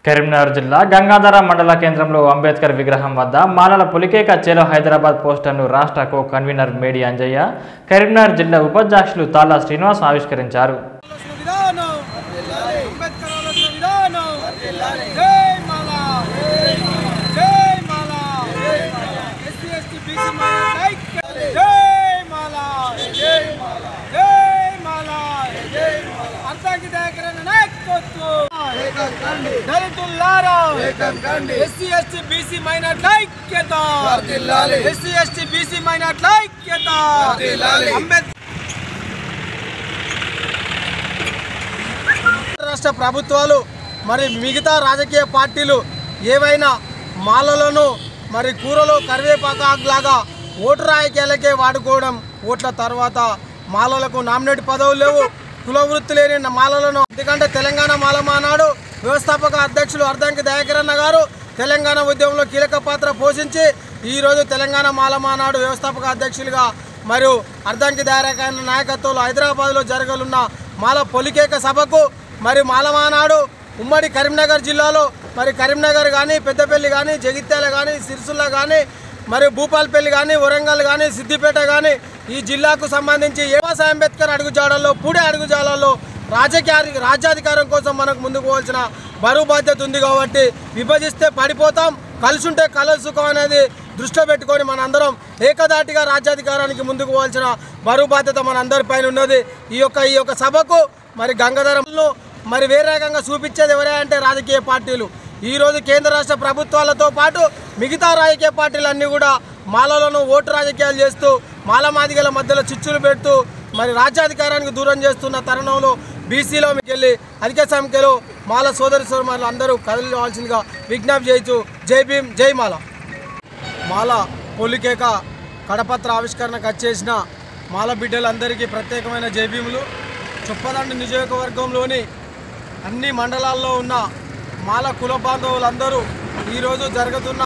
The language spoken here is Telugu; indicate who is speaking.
Speaker 1: కరీంనగర్ జిల్లా గంగాధర మండల కేంద్రంలో అంబేద్కర్ విగ్రహం వద్ద మాలల పులికేక చేలో హైదరాబాద్ పోస్టర్ను రాష్ట్ర కో కన్వీనర్ మేడి అంజయ్య కరీంనగర్ జిల్లా ఉపాధ్యక్షులు తాలా శ్రీనివాస్ ఆవిష్కరించారు
Speaker 2: విధానం అంబేద్కర్ ఆలోచన విధానం జై మాలా జై Mala SC ST BC Mala like జై మాలా జై మాలా జై మాలా జై మాలా అర్థాకి దగ్గర నాయకత్వం దళితులారా ఎస్సీ ఎస్టీ బీసీ మైనార్టీ ఐక్యత ఎస్సీ ఎస్టీ బీసీ మైనార్టీ ఐక్యత అంబేద్కర్ రాష్ట్ర ప్రభుత్వాలు మరి మిగతా రాజకీయ పార్టీలు ఏవైనా మాలలను మరి కూరలో కరివేపాకులాగా ఓటు రాజకీయాలకే వాడుకోవడం ఓట్ల తర్వాత మాలలకు నామినేట్ పదవులు లేవు కుల వృత్తి లేని మాలలను ఎందుకంటే తెలంగాణ మాల మానాడు వ్యవస్థాపక అధ్యక్షులు అర్ధంకి దయాకరన్న గారు తెలంగాణ ఉద్యమంలో కీలక పాత్ర పోషించి ఈరోజు తెలంగాణ మాల మానాడు వ్యవస్థాపక అధ్యక్షులుగా మరియు అర్ధంకి దయాకరన్న నాయకత్వంలో హైదరాబాద్లో జరగనున్న మాల పొలికేక సభకు మరి మాలమానాడు ఉమ్మడి కరీంనగర్ జిల్లాలో మరి కరీంనగర్ కానీ పెద్దపల్లి కానీ జగిత్యాల కానీ సిరిసిల్ల కానీ మరి భూపాల్పల్లి కానీ వరంగల్ కానీ సిద్దిపేట కానీ ఈ జిల్లాకు సంబంధించి ఏవాస అంబేద్కర్ అడుగుజాడల్లో పూడే అడుగుజాడల్లో రాజకీయ రాజ్యాధికారం కోసం మనకు ముందుకు పోవాల్సిన బరువు బాధ్యత ఉంది కాబట్టి విభజిస్తే పడిపోతాం కలిసి ఉంటే కలసుకం అనేది దృష్టిలో పెట్టుకొని మనందరం ఏకదాటిగా రాజ్యాధికారానికి ముందుకు పోవాల్సిన బరువు బాధ్యత మన పైన ఉన్నది ఈ యొక్క ఈ యొక్క సభకు మరి గంగాధరంలో మరి వేరే రకంగా చూపించేది ఎవరే అంటే రాజకీయ పార్టీలు ఈ రోజు కేంద్ర రాష్ట్ర ప్రభుత్వాలతో పాటు మిగతా రాజకీయ పార్టీలన్నీ కూడా మాలలను ఓటు రాజకీయాలు చేస్తూ మాల మాదిగల మధ్యలో చిచ్చులు పెడుతూ మరి రాజ్యాధికారానికి దూరం చేస్తున్న తరుణంలో బీసీలో మీకు వెళ్ళి అధిక సంఖ్యలో మాల సోదరి సోదరులు అందరూ కదలివాల్సిందిగా విజ్ఞప్తి చేయొచ్చు జై భీమ్ జై మాల మాల పొలికేక కడపత్ర ఆవిష్కరణకు వచ్చేసిన మాల బిడ్డలందరికీ ప్రత్యేకమైన జైభీములు చొప్పదండి నియోజకవర్గంలోని అన్ని మండలాల్లో ఉన్న మాల కుల బాంధవులందరూ ఈరోజు జరుగుతున్న